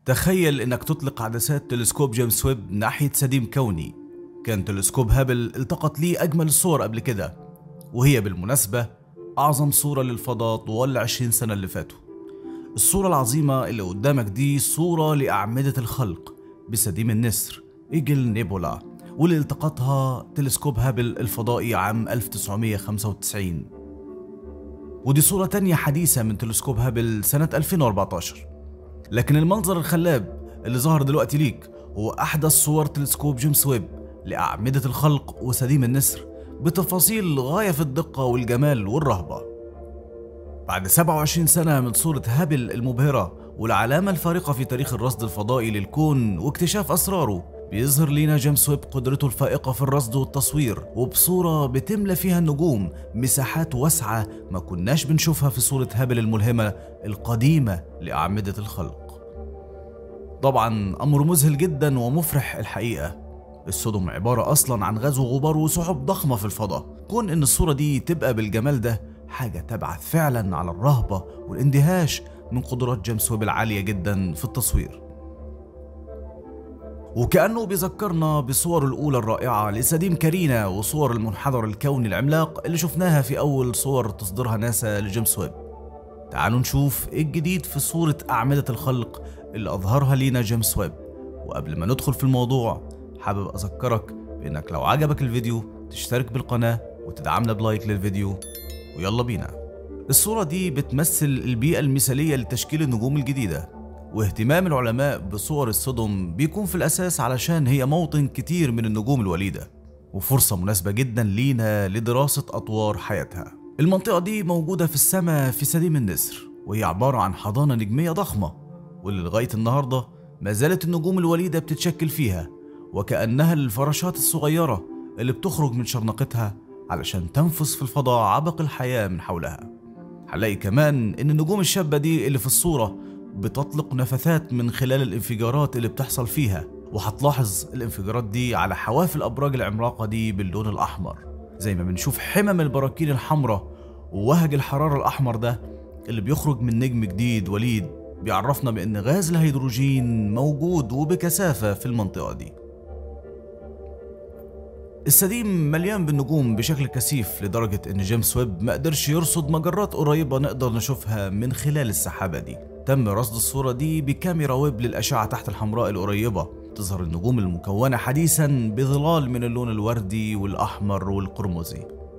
تخيل انك تطلق عدسات تلسكوب جيمس ويب ناحية سديم كوني كان تلسكوب هابل التقط ليه أجمل الصور قبل كده وهي بالمناسبة أعظم صورة للفضاء طوال العشرين سنة اللي فاتوا الصورة العظيمة اللي قدامك دي صورة لأعمدة الخلق بسديم النسر إيجل نيبولا واللي التقطها تلسكوب هابل الفضائي عام 1995 ودي صورة تانية حديثة من تلسكوب هابل سنة 2014 لكن المنظر الخلاب اللي ظهر دلوقتي ليك هو أحدث صور تلسكوب جيمس ويب لأعمدة الخلق وسديم النسر بتفاصيل غاية في الدقة والجمال والرهبة بعد 27 سنة من صورة هابل المبهرة والعلامة الفارقة في تاريخ الرصد الفضائي للكون واكتشاف أسراره بيظهر لينا جيمس ويب قدرته الفائقة في الرصد والتصوير وبصورة بتملى فيها النجوم مساحات واسعة ما كناش بنشوفها في صورة هابل الملهمة القديمة لأعمدة الخلق طبعا أمر مذهل جدا ومفرح الحقيقة السدم عبارة أصلا عن غاز وغبار وسحب ضخمة في الفضاء كون إن الصورة دي تبقى بالجمال ده حاجة تبعث فعلا على الرهبة والاندهاش من قدرات جيمس ويب العالية جدا في التصوير وكأنه بيذكرنا بصور الأولى الرائعة لسديم كارينا وصور المنحدر الكوني العملاق اللي شفناها في أول صور تصدرها ناسا لجيمس ويب تعالوا نشوف ايه الجديد في صورة أعمدة الخلق اللي أظهرها لينا جيمس ويب وقبل ما ندخل في الموضوع حابب أذكرك بإنك لو عجبك الفيديو تشترك بالقناة وتدعمنا بلايك للفيديو ويلا بينا الصورة دي بتمثل البيئة المثالية لتشكيل النجوم الجديدة واهتمام العلماء بصور السدم بيكون في الأساس علشان هي موطن كتير من النجوم الوليدة وفرصة مناسبة جدا لينا لدراسة أطوار حياتها المنطقة دي موجودة في السماء في سديم النسر وهي عبارة عن حضانة نجمية ضخمة واللي لغاية النهاردة ما زالت النجوم الوليدة بتتشكل فيها وكأنها الفراشات الصغيرة اللي بتخرج من شرنقتها علشان تنفس في الفضاء عبق الحياة من حولها هنلاقي كمان إن النجوم الشابة دي اللي في الصورة بتطلق نفثات من خلال الانفجارات اللي بتحصل فيها وهتلاحظ الانفجارات دي على حواف الأبراج العملاقة دي باللون الأحمر زي ما بنشوف حمم البراكين الحمراء ووهج الحرارة الأحمر ده اللي بيخرج من نجم جديد وليد بيعرفنا بأن غاز الهيدروجين موجود وبكثافة في المنطقة دي السديم مليان بالنجوم بشكل كثيف لدرجة إن جيمس ويب ما قدرش يرصد مجرات قريبة نقدر نشوفها من خلال السحابة دي تم رصد الصورة دي بكاميرا ويب للأشعة تحت الحمراء القريبة تظهر النجوم المكونة حديثا بظلال من اللون الوردي والأحمر والقرمزي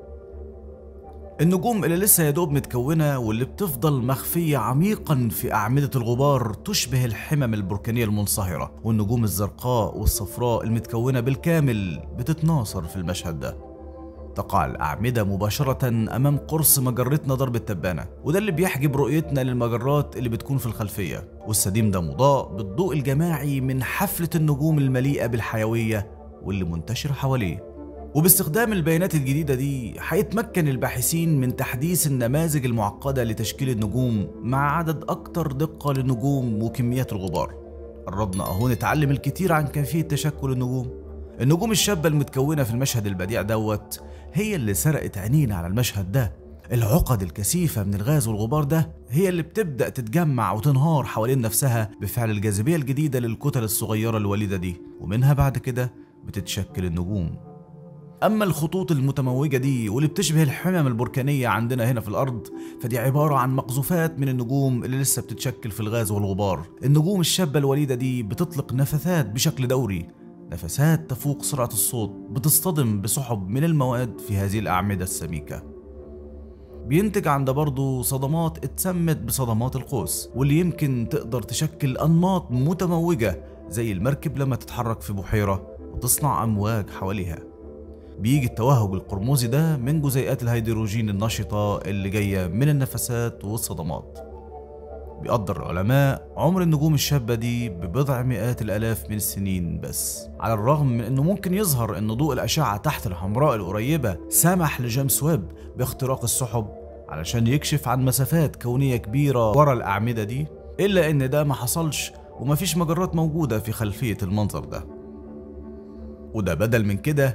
النجوم اللي لسه يا دوب متكونة واللي بتفضل مخفية عميقا في أعمدة الغبار تشبه الحمم البركانية المنصهرة والنجوم الزرقاء والصفراء المتكونة بالكامل بتتناثر في المشهد ده تقع الأعمدة مباشرة أمام قرص مجرتنا درب التبانة وده اللي بيحجب رؤيتنا للمجرات اللي بتكون في الخلفية والسديم ده مضاء بالضوء الجماعي من حفلة النجوم المليئة بالحيوية واللي منتشرة حواليه وباستخدام البيانات الجديدة دي هيتمكن الباحثين من تحديث النماذج المعقدة لتشكيل النجوم مع عدد أكتر دقة للنجوم وكميات الغبار قربنا أهو نتعلم الكثير عن كيفية تشكل النجوم النجوم الشابة المتكونة في المشهد البديع دوت هي اللي سرقت عينينا على المشهد ده العقد الكثيفة من الغاز والغبار ده هي اللي بتبدأ تتجمع وتنهار حوالين نفسها بفعل الجاذبية الجديدة للكتل الصغيرة الوليدة دي ومنها بعد كده بتتشكل النجوم أما الخطوط المتموجة دي واللي بتشبه الحمم البركانية عندنا هنا في الأرض فدي عبارة عن مقذوفات من النجوم اللي لسه بتتشكل في الغاز والغبار النجوم الشابة الوليدة دي بتطلق نفثات بشكل دوري نفسات تفوق سرعة الصوت بتصطدم بسحب من المواد في هذه الأعمدة السميكة بينتج عن ده برضه صدمات اتسمت بصدمات القوس واللي يمكن تقدر تشكل أنماط متموجة زي المركب لما تتحرك في بحيرة وتصنع أمواج حواليها بيجي التوهج القرمزي ده من جزيئات الهيدروجين النشطة اللي جاية من النفسات والصدمات بيقدر العلماء عمر النجوم الشابة دي ببضع مئات الآلاف من السنين بس على الرغم من أنه ممكن يظهر أن ضوء الأشعة تحت الحمراء القريبة سمح لجيمس ويب باختراق السحب علشان يكشف عن مسافات كونية كبيرة ورا الأعمدة دي إلا أن ده ما حصلش ومفيش مجرات موجودة في خلفية المنظر ده وده بدل من كده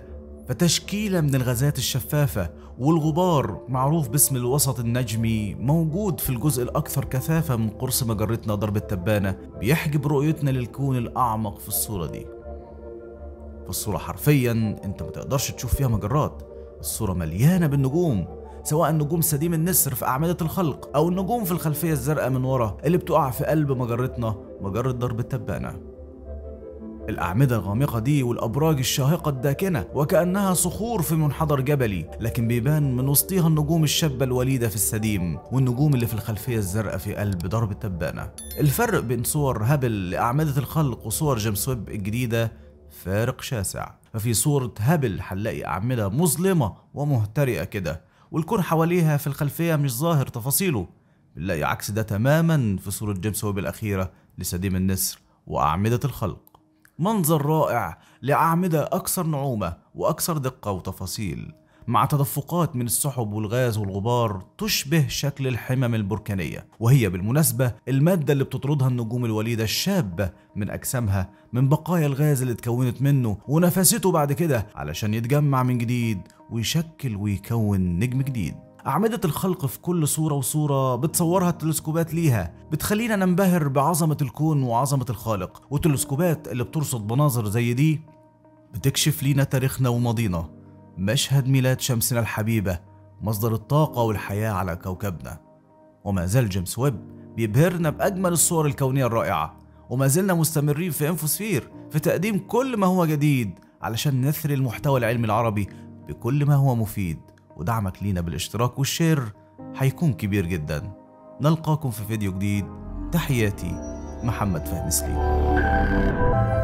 فتشكيلة من الغازات الشفافة والغبار معروف باسم الوسط النجمي موجود في الجزء الأكثر كثافة من قرص مجرتنا درب التبانة بيحجب رؤيتنا للكون الأعمق في الصورة دي فالصورة حرفيا انت ما تقدرش تشوف فيها مجرات الصورة مليانة بالنجوم سواء نجوم سديم النسر في أعمدة الخلق أو النجوم في الخلفية الزرقاء من ورا اللي بتقع في قلب مجرتنا مجرة درب التبانة الأعمدة الغامقة دي والأبراج الشاهقة الداكنة وكأنها صخور في منحدر جبلي لكن بيبان من وسطيها النجوم الشابة الوليدة في السديم والنجوم اللي في الخلفية الزرقاء في قلب درب التبانة الفرق بين صور هابل لأعمدة الخلق وصور جيمس ويب الجديدة فارق شاسع ففي صورة هابل هنلاقي أعمدة مظلمة ومهترئة كده والكون حواليها في الخلفية مش ظاهر تفاصيله بنلاقي عكس ده تماما في صورة جيمس ويب الأخيرة لسديم النسر وأعمدة الخلق منظر رائع لأعمدة أكثر نعومة وأكثر دقة وتفاصيل مع تدفقات من السحب والغاز والغبار تشبه شكل الحمم البركانية وهي بالمناسبة المادة اللي بتطردها النجوم الوليدة الشابة من أجسامها من بقايا الغاز اللي اتكونت منه ونفسته بعد كده علشان يتجمع من جديد ويشكل ويكون نجم جديد أعمدة الخلق في كل صورة وصورة بتصورها التلسكوبات ليها بتخلينا ننبهر بعظمة الكون وعظمة الخالق والتلسكوبات اللي بترصد مناظر زي دي بتكشف لينا تاريخنا وماضينا مشهد ميلاد شمسنا الحبيبة مصدر الطاقة والحياة على كوكبنا وما زال جيمس ويب بيبهرنا بأجمل الصور الكونية الرائعة وما زلنا مستمرين في انفوسفير في تقديم كل ما هو جديد علشان نثري المحتوى العلمي العربي بكل ما هو مفيد ودعمك لينا بالاشتراك والشير هيكون كبير جدا نلقاكم في فيديو جديد تحياتي محمد فهمي سليم